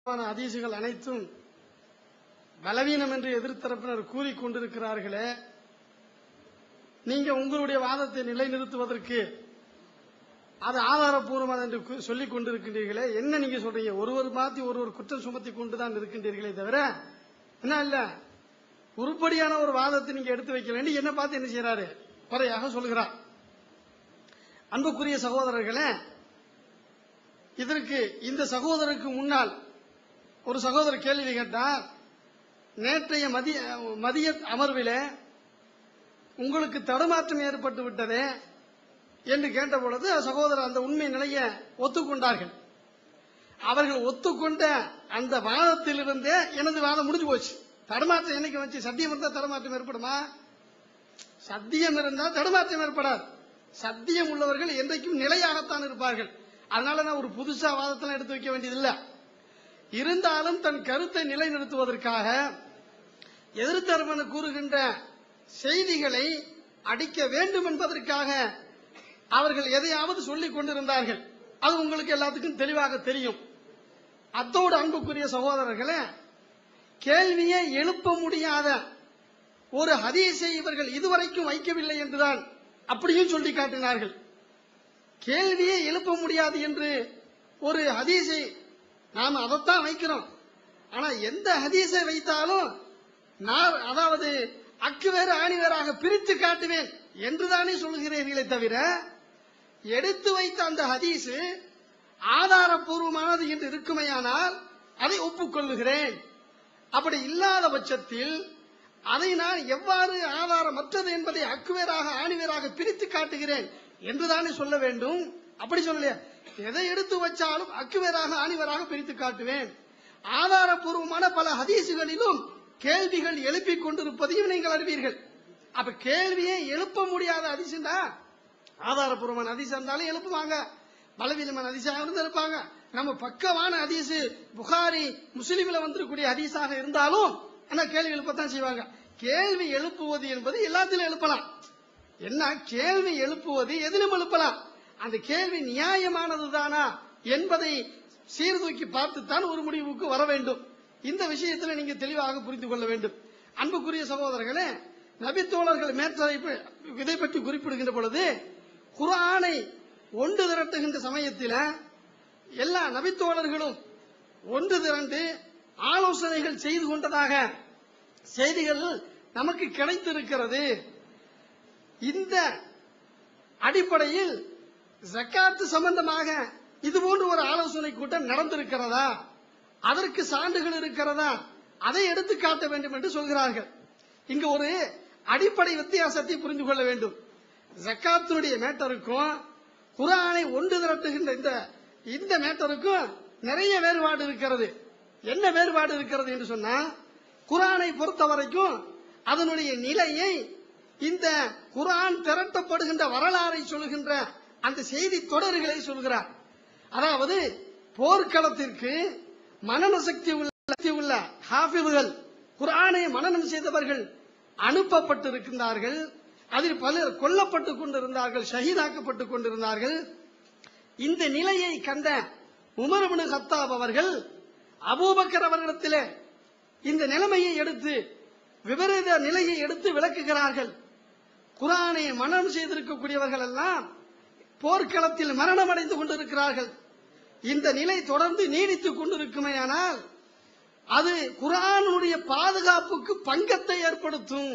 ஆன ஹதீசுகள் அனைத்தும் பலவீனம் என்று எதிர்த்தரப்பினர் கூறிக்கொண்டிருக்கிறார்களே நீங்க உங்களுடைய வாதத்தை நிலைநிறுத்துவதற்கு அது ஆதாரப்பூர்வமானது என்று கு- சொல்லிக் கொண்டிருக்கின்றீர்களே என்ன நீங்க சொல்றீங்க ஒருவர் மாத்தி ஒருவர் குற்றம் சுமத்தி கொண்டுதான் இருக்கின்றீர்களே தவிர என்ன இல்ல உருப்படியான ஒரு வாதத்தை நீங்க எடுத்து வைக்க வேண்டி என்ன பார்த்து என்ன செய்யறாரு குறையாக சொல்கிறார் அன்புக்குரிய சகோதரர்களே இதற்கு இந்த சகோதரருக்கு முன்னால் ஒரு சகோதரர் கேள்வி கேட்டார் நேற்றைய மதிய மதிய அமர்விலே உங்களுக்கு தடுமாற்றம் ஏற்பட்டு விட்டதே என்று கேட்டபொழுது சகோதரர் அந்த உண்மை நிலையை ஒத்துக்கொண்டார்கள் அவர்கள் ஒத்துக்கொண்ட அந்த வாதத்திலிருந்தே எனது வாதம் முடிஞ்சு போச்சு தடுமாற்றம் என்னைக்கு வச்சு சத்தியம் இருந்தா தடுமாற்றம் ஏற்படுமா சத்தியம் இருந்தால் தடுமாற்றம் ஏற்படாது சத்தியம் உள்ளவர்கள் என்றைக்கும் நிலையாகத்தான் இருப்பார்கள் அதனால நான் ஒரு புதுசா வாதத்தெல்லாம் எடுத்து வைக்க வேண்டியதில்லை இருந்தாலும் தன் கருத்தை நிலைநிறுத்துவதற்காக எதிர்த்தரவன கூறுகின்ற செய்திகளை அடிக்க வேண்டும் என்பதற்காக அவர்கள் எதையாவது சொல்லிக் கொண்டிருந்தார்கள் அது உங்களுக்கு எல்லாத்துக்கும் தெளிவாக தெரியும் அத்தோடு அன்புக்குரிய சகோதரர்களே கேள்வியை எழுப்ப முடியாத ஒரு ஹதீஸை இவர்கள் இதுவரைக்கும் வைக்கவில்லை என்றுதான் அப்படியும் சொல்லி காட்டினார்கள் கேள்வியை எழுப்ப முடியாது என்று ஒரு ஹதீஸை நாம் அதைத்தான் வைக்கிறோம் ஆனா எந்த ஹதீஸை வைத்தாலும் நான் அதாவது அக்கு வேறு ஆணி வேறாக பிரித்து காட்டுவேன் என்றுதானே சொல்கிறீர்களே தவிர எடுத்து வைத்த அந்த ஹதீஸு ஆதாரபூர்வமானது என்று இருக்குமையானால் அதை ஒப்புக்கொள்ளுகிறேன் அப்படி இல்லாத பட்சத்தில் அதை நான் எவ்வாறு ஆதாரமற்றது என்பதை அக்குவேராக ஆணிவேராக பிரித்து காட்டுகிறேன் என்றுதானே சொல்ல வேண்டும் அப்படி சொல்லலையா எதை எடுத்து வச்சாலும் அக்குவேராக ஆணிவேராக பிரித்து காட்டுவேன் ஆதாரபூர்வமான பல ஹதீசுகளிலும் கேள்விகள் எழுப்பிக் கொண்டிருப்பதையும் நீங்கள் அறிவீர்கள் அப்ப கேள்வியை எழுப்ப முடியாத ஹதீசுண்டா ஆதாரபூர்வமான ஹதீஸ் இருந்தாலும் எழுப்புவாங்க பலவீனமான ஹதீஸாக இருந்து இருப்பாங்க நம்ம பக்கமான ஹதீஸ் புகாரி முஸ்லிம்ல வந்திருக்கக்கூடிய ஹதீஸாக இருந்தாலும் ஆனா கேள்வி எழுப்பத்தான் செய்வாங்க கேள்வி எழுப்புவது என்பது எல்லாத்திலும் எழுப்பலாம் என்ன கேள்வி எழுப்புவது எதிலும் எழுப்பலாம் அந்த கேள்வி நியாயமானது தானா என்பதை சீர்தூக்கி பார்த்துத்தான் ஒரு முடிவுக்கு வர வேண்டும் இந்த விஷயத்தில் நீங்க தெளிவாக புரிந்து கொள்ள வேண்டும் அன்புக்குரிய சகோதரர்களே நபித்தோழர்கள் மேற்றமைப்பு இதை பற்றி குறிப்பிடுகின்ற பொழுது குர்ஆனை ஒன்று திரட்டுகின்ற சமயத்தில் எல்லா நபித்தோழர்களும் ஒன்று திரண்டு ஆலோசனைகள் செய்து கொண்டதாக செய்திகள் நமக்கு கிடைத்திருக்கிறது இந்த அடிப்படையில் ஜக்காத்து சம்பந்தமாக இது போன்ற ஒரு ஆலோசனை கூட்டம் நடந்திருக்கிறதா அதற்கு சான்றுகள் இருக்கிறதா அதை எடுத்து காட்ட வேண்டும் என்று சொல்கிறார்கள் இங்கு ஒரு அடிப்படை வித்தியாசத்தை புரிந்து கொள்ள வேண்டும் ஜக்காத்தினுடைய மேட்டருக்கும் குரானை ஒன்று திரட்டுகின்ற இந்த இந்த மேட்டருக்கும் நிறைய வேறுபாடு இருக்கிறது என்ன வேறுபாடு இருக்கிறது என்று சொன்னா குரானை பொறுத்த வரைக்கும் அதனுடைய நிலையை இந்த குரான் திரட்டப்படுகின்ற வரலாறை சொல்கின்ற அந்த செய்தி தொடர்களை சொல்கிறார் அதாவது போர்க்களத்திற்கு மனன சக்தி உள்ள சக்தி உள்ள ஹாஃபிதுகள் குர்ஆனை மனனம் செய்தவர்கள் அனுப்பப்பட்டிருக்கின்றார்கள் அதில் பலர் கொல்லப்பட்டுக் கொண்டிருந்தார்கள் ஷஹீதாக்கப்பட்டுக் கொண்டிருந்தார்கள் இந்த நிலையை கண்ட உமர்பின் கத்தாப் அவர்கள் அபூபக்கர் அவர்களிடத்திலே இந்த நிலைமையை எடுத்து விபரீத நிலையை எடுத்து விளக்குகிறார்கள் குரானை மனம் செய்திருக்கக்கூடியவர்கள் எல்லாம் போர்க்களத்தில் மரணம் அடைந்து கொண்டிருக்கிறார்கள் இந்த நிலை தொடர்ந்து நீடித்துக் கொண்டிருக்குமேயானால் அது குரானுடைய பாதுகாப்புக்கு பங்கத்தை ஏற்படுத்தும்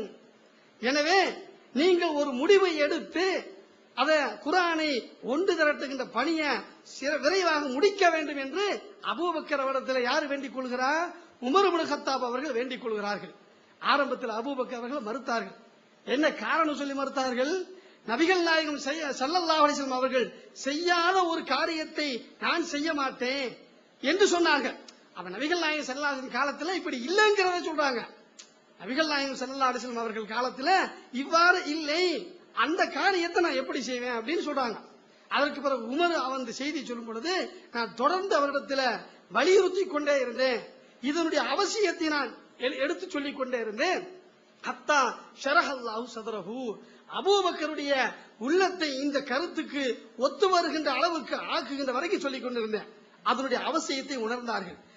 எனவே நீங்கள் ஒரு முடிவை எடுத்து அத குரானை ஒன்று திரட்டுகின்ற பணியை சிற- விரைவாக முடிக்க வேண்டும் என்று அபூபக்கர் அவரிடத்தில் யார் வேண்டிக் கொள்கிறார் உமர் கத்தாப் அவர்கள் வேண்டிக் கொள்கிறார்கள் ஆரம்பத்தில் அபூபக்கர் அவர்கள் மறுத்தார்கள் என்ன காரணம் சொல்லி மறுத்தார்கள் நபிகள் நாயகம் செய்ய ஸல்லல்லாஹு அலைஹி வஸல்லம் அவர்கள் செய்யாத ஒரு காரியத்தை நான் செய்ய மாட்டேன் என்று சொன்னார்கள் அவன் நபிகள் நாயகம் ஸல்லல்லாஹு அலைஹி வஸல்லம் காலத்துல இப்படி இல்லைங்கிறத சொல்றாங்க நபிகள் நாயகம் ஸல்லல்லாஹு அலைஹி வஸல்லம் அவர்கள் காலத்துல இவ்வாறு இல்லை அந்த காரியத்தை நான் எப்படி செய்வேன் அப்படின்னு சொல்றாங்க அதற்கு பிறகு உமர் அவன் இந்த செய்தி சொல்லும் பொழுது நான் தொடர்ந்து அவரிடத்துல வலியுறுத்தி கொண்டே இருந்தேன் இதனுடைய அவசியத்தை நான் எ- எடுத்து சொல்லிக் கொண்டே இருந்தேன் ஹத்தா ஷரஹல்லாஹு சதரஹு அபூபக்கருடைய உள்ளத்தை இந்த கருத்துக்கு ஒத்து வருகின்ற அளவுக்கு ஆக்குகின்ற வரைக்கும் சொல்லிக் கொண்டிருந்தேன் அதனுடைய அவசியத்தை உணர்ந்தார்கள்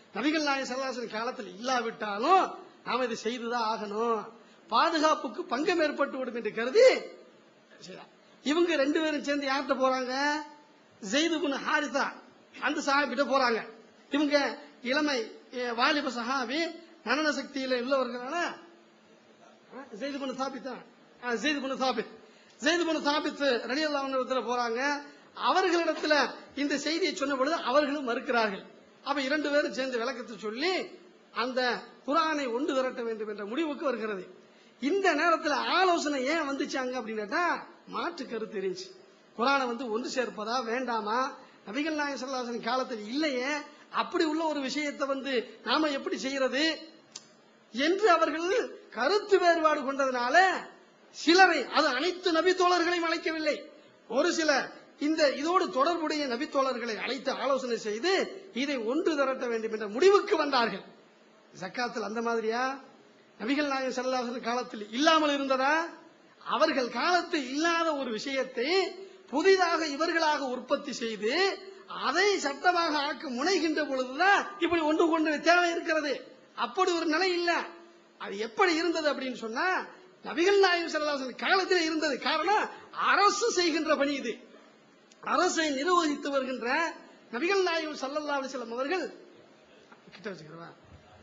நபிகள் நாயக சல்லாசன் காலத்தில் இல்லாவிட்டாலும் நாம இதை செய்துதான் ஆகணும் பாதுகாப்புக்கு பங்கம் ஏற்பட்டு விடும் என்று கருதி செய்யலாம். இவங்க ரெண்டு பேரும் சேர்ந்து யார்கிட்ட போறாங்க ஜெயிது பின் ஹாரிதா அந்த சஹாபிட்ட போறாங்க இவங்க இளமை அஹ், வாலிப சஹாபி மனன சக்தியில உள்ளவர்களான ஜெயிது பின் சாபித்தா ஜெயிது பின் சாபித் ஜெயிது பின் சாபித் ரலியல்லாஹு போறாங்க அவர்களிடத்துல இந்த செய்தியை சொன்ன பொழுது அவர்களும் மறுக்கிறார்கள் அப்ப இரண்டு பேரும் சேர்ந்து விளக்கத்தை சொல்லி அந்த குரானை ஒன்று திரட்ட வேண்டும் என்ற முடிவுக்கு வருகிறது இந்த நேரத்துல ஆலோசனை ஏன் வந்துச்சாங்க அப்படின்னு கேட்டா மாற்று கருத்து இருந்துச்சு குரானை வந்து ஒன்று சேர்ப்பதா வேண்டாமா நபிகள் நாயகம் ஸல்லல்லாஹு காலத்தில் இல்லையே அப்படி உள்ள ஒரு விஷயத்தை வந்து நாம எப்படி செய்யறது என்று அவர்கள் கருத்து வேறுபாடு கொண்டதுனால சிலரை அது அனைத்து நபித்தோழர்களையும் அழைக்கவில்லை ஒரு சிலர் இந்த இதோடு தொடர்புடைய நபித்தோழர்களை அழைத்து ஆலோசனை செய்து இதை ஒன்று திரட்ட வேண்டும் என்ற முடிவுக்கு வந்தார்கள் ஜக்காத்தில் அந்த மாதிரியா நபிகள் நாயகம் ஸல்லல்லாஹு காலத்தில் இல்லாமல் இருந்ததா அவர்கள் காலத்தில் இல்லாத ஒரு விஷயத்தை புதிதாக இவர்களாக உற்பத்தி செய்து அதை சட்டமாக ஆக்க முனைகின்ற பொழுதுதான் இப்படி ஒன்று கொண்டு தேவை இருக்கிறது அப்படி ஒரு நிலை இல்ல அது எப்படி இருந்தது அப்படின்னு சொன்னா நபிகள் நாயகம் ஸல்லல்லாஹு அலைஹி காலத்தில் இருந்தது காரணம் அரசு செய்கின்ற பணி இது அரசை நிர்வகித்து வருகின்ற நபிகள் நாயகம் ஸல்லல்லாஹு அலைஹி வஸல்லம் அவர்கள் கிட்ட வச்சுக்கிறவா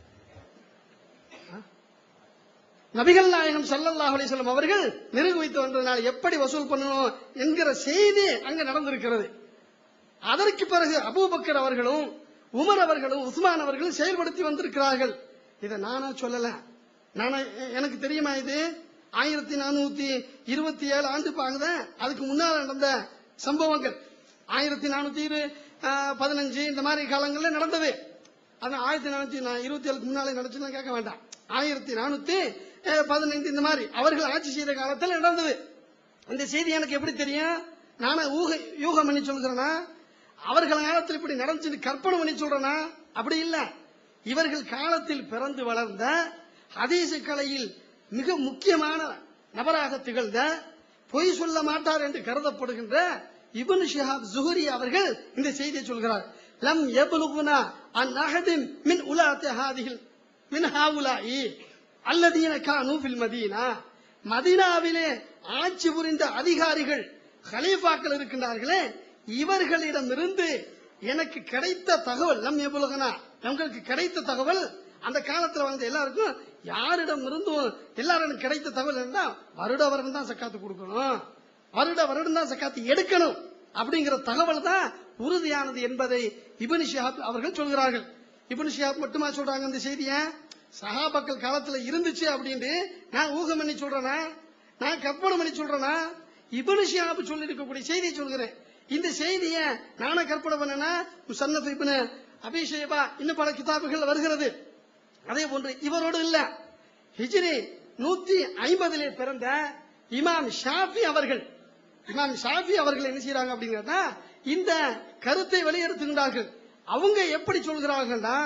நபிகள் நாயகம் ஸல்லல்லாஹு அலைஹி வஸல்லம் அவர்கள் நிர்வகித்து வந்ததனால் எப்படி வசூல் பண்ணணும் என்கிற செய்தி அங்க நடந்திருக்கிறது அதற்கு பிறகு அபூபக்கர் அவர்களும் உமர் அவர்களும் உஸ்மான் அவர்களும் செயல்படுத்தி வந்திருக்கிறார்கள் இதை நானா சொல்லல நானா எனக்கு தெரியுமா இது ஆயிரத்தி நானூத்தி இருபத்தி ஏழு ஆண்டு பாங்க அதுக்கு முன்னால் நடந்த சம்பவங்கள் ஆயிரத்தி நானூத்தி இரு ஆஹ், பதினஞ்சு இந்த மாதிரி காலங்கள்ல நடந்தது ஆனா ஆயிரத்தி நானூத்தி நான் இருபத்தி ஏழுக்கு முன்னாலே நடந்துச்சுன்னா கேட்க வேண்டாம் ஆயிரத்தி நானூத்தி அஹ், பதினைந்து இந்த மாதிரி அவர்கள் ஆட்சி செய்த காலத்தில் நடந்தது இந்த செய்தி எனக்கு எப்படி தெரியும் நானே ஊக யூகம் பண்ணி சொல்கிறேனா அவர்கள் காலத்தில் இப்படி நடந்துச்சு கற்பனை பண்ணி சொல்றேனா அப்படி இல்ல இவர்கள் காலத்தில் பிறந்து வளர்ந்த ஹதீஸ் கலையில் மிக முக்கியமான நபராக திகழ்ந்த பொய் சொல்ல மாட்டார் என்று கருதப்படுகின்ற இப்னு ஷிஹாப் ஜுஹரி அவர்கள் இந்த செய்தியை சொல்கிறார் லம் யப்லுகுனா அன் அஹதின் மின் உலாத்தி ஹாதிஹில் மின் ஹாவுலாயி அல்லதீன கானு ஃபில் மதீனா மதீனாவிலே ஆட்சி புரிந்த அதிகாரிகள் ஹலீஃபாக்கள் இருக்கின்றார்களே இவர்களிடமிருந்து எனக்கு கிடைத்த தகவல் நம் எவ்வளவுனா உங்களுக்கு கிடைத்த தகவல் அந்த காலத்துல வாழ்ந்த எல்லாருக்கும் யாரிடம் இருந்தும் எல்லாரும் கிடைத்த தகவல் என்ன வருட வருடம் தான் சக்காத்து கொடுக்கணும் வருட வருடம் தான் சக்காத்து எடுக்கணும் அப்படிங்கிற தகவல் தான் உறுதியானது என்பதை இப்னு ஷிஹாப் அவர்கள் சொல்கிறார்கள் இப்னு ஷிஹாப் மட்டுமா சொல்றாங்க இந்த செய்தியை சஹாபாக்கள் காலத்துல இருந்துச்சு அப்படின்னு நான் ஊகம் பண்ணி சொல்றேனா நான் கற்பனை பண்ணி சொல்றேனா இப்னு ஷிஹாப் சொல்லி இருக்கக்கூடிய செய்தியை சொல்கிறேன் இந்த செய்தியை நானே கற்பனை பண்ணனா முசன்னஃப் இப்னு அபிஷேபா இன்னும் பல கிதாபுகள் வருகிறது அதே போன்று இவரோடு இல்ல ஹிஜ்ரி நூத்தி ஐம்பதிலே பிறந்த இமாம் ஷாஃபி அவர்கள் இமாம் ஷாஃபி அவர்கள் என்ன செய்யறாங்க அப்படிங்கன்னா இந்த கருத்தை வெளியெடுத்துகின்றார்கள் அவங்க எப்படி சொல்கிறார்கள்னா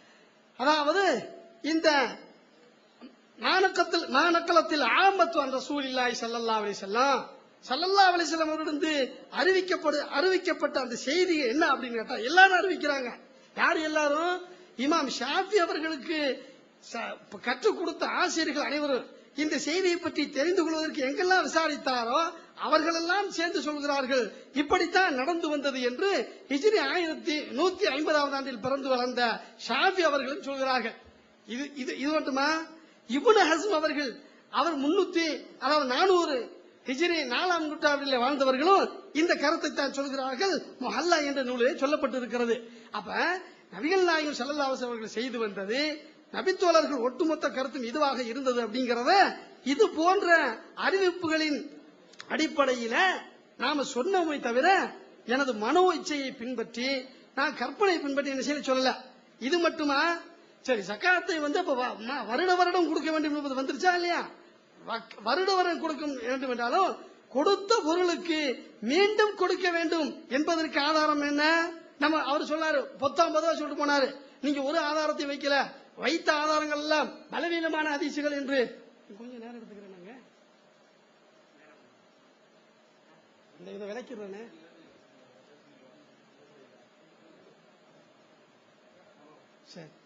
அதாவது இந்த மானக்கத்தில் மானக்கலத்தில் ஆமத்து அந்த சூழில்லாய் சல்லல்லா அலி செல்லம் சல்லல்லா அலி செல்லம் அவரிருந்து அறிவிக்கப்படு அறிவிக்கப்பட்ட அந்த செய்தி என்ன அப்படின்னு கேட்டா எல்லாரும் அறிவிக்கிறாங்க யார் எல்லாரும் இமாம் ஷாஃபி அவர்களுக்கு ச- கற்றுக் கொடுத்த ஆசிரியர்கள் அனைவரும் இந்த செய்தியை பற்றி தெரிந்து கொள்வதற்கு எங்கெல்லாம் விசாரித்தாரோ அவர்களெல்லாம் சேர்ந்து சொல்கிறார்கள் இப்படித்தான் நடந்து வந்தது என்று ஹிஜ்ரி ஆயிரத்தி நூத்தி ஐம்பதாவது ஆண்டில் பிறந்து வளர்ந்த ஷாஃபி அவர்களும் சொல்கிறார்கள் இது இது இது மட்டுமா இப்னு ஹஸ்ம் அவர்கள் அவர் முன்னூத்தி அதாவது நானூறு ஹிஜ்ரி நாலாம் நூற்றாண்டில் வாழ்ந்தவர்களும் இந்த கருத்தை தான் சொல்கிறார்கள் முஹல்லா என்ற நூலிலே சொல்லப்பட்டிருக்கிறது அப்ப நபிகள் நாயகம் ஸல்லல்லாஹு அலைஹி அவர்கள் செய்து வந்தது நபித்தோழர்கள் ஒட்டுமொத்த கருத்தும் இதுவாக இருந்தது அப்படிங்கறத இது போன்ற அறிவிப்புகளின் அடிப்படையில நாம சொன்னோமே தவிர எனது மனோ இச்சையை பின்பற்றி நான் கற்பனை பின்பற்றி என்ன செய்ய சொல்லல இது மட்டுமா சரி சக்காத்தை வந்து அப்ப வ- ம- வருட வருடம் கொடுக்க வேண்டும் என்பது வந்துருச்சா இல்லையா வக்- வருட வருடம் கொடுக்க வேண்டும் என்றாலும் கொடுத்த பொருளுக்கு மீண்டும் கொடுக்க வேண்டும் என்பதற்கு ஆதாரம் என்ன நம்ம அவர் சொன்னாரு பத்தாம் பதவா சொல்லிட்டு போனாரு நீங்க ஒரு ஆதாரத்தை வைக்கல வைத்த ஆதாரங்கள் எல்லாம் பலவீனமான அதிர்ச்சிகள் என்று கொஞ்சம் நேரம் எடுத்துக்கிறேன் நாங்க இந்த இதை விளக்கிறேனே சரி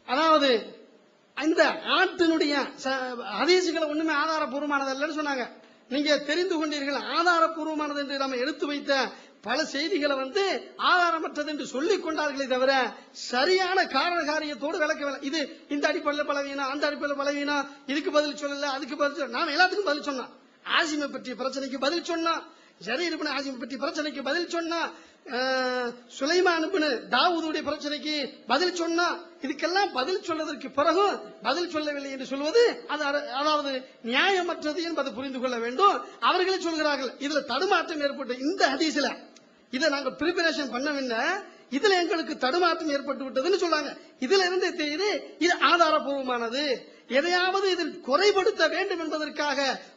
அதாவது இந்த ஆட்டினுடைய ச- ஹதீசுகளை ஒண்ணுமே ஆதாரபூர்வமானது இல்லைன்னு சொன்னாங்க நீங்க தெரிந்து கொண்டீர்கள் ஆதாரபூர்வமானது என்று நம்ம எடுத்து வைத்த பல செய்திகளை வந்து ஆதாரமற்றது என்று சொல்லிக் கொண்டார்களே தவிர சரியான காரண காரியத்தோடு விளக்கவில்லை இது இந்த அடிப்படையில் பலவீனம் அந்த அடிப்படையில் பலவீனம் இதுக்கு பதில் சொல்லல அதுக்கு பதில் சொல்ல நாம எல்லாத்துக்கும் பதில் சொன்னோம் ஆசிமை பற்றிய பிரச்சனைக்கு பதில் சொன்னோம் ஜரீர் இப்னு ஆசிமை பற்றி பிரச்சனைக்கு பதில் சொன்னா அஹ், சுலைமான் இப்னு தாவூதுடைய பிரச்சனைக்கு பதில் சொன்னா இதுக்கெல்லாம் பதில் சொல்வதற்கு பிறகும் பதில் சொல்லவில்லை என்று சொல்வது அது அர- அதாவது நியாயமற்றது என்பதை புரிந்து கொள்ள வேண்டும் அவர்களே சொல்கிறார்கள் இதுல தடுமாற்றம் ஏற்பட்டு இந்த ஹதீஸ்ல இதை நாங்க பிரிப்பரேஷன் பண்ணவில்லை இதுல எங்களுக்கு தடுமாற்றம் ஏற்பட்டு விட்டதுன்னு சொல்றாங்க இதுல இருந்து தெரியுது இது ஆதாரபூர்வமானது எதையாவது இதில் குறைபடுத்த வேண்டும் என்பதற்காக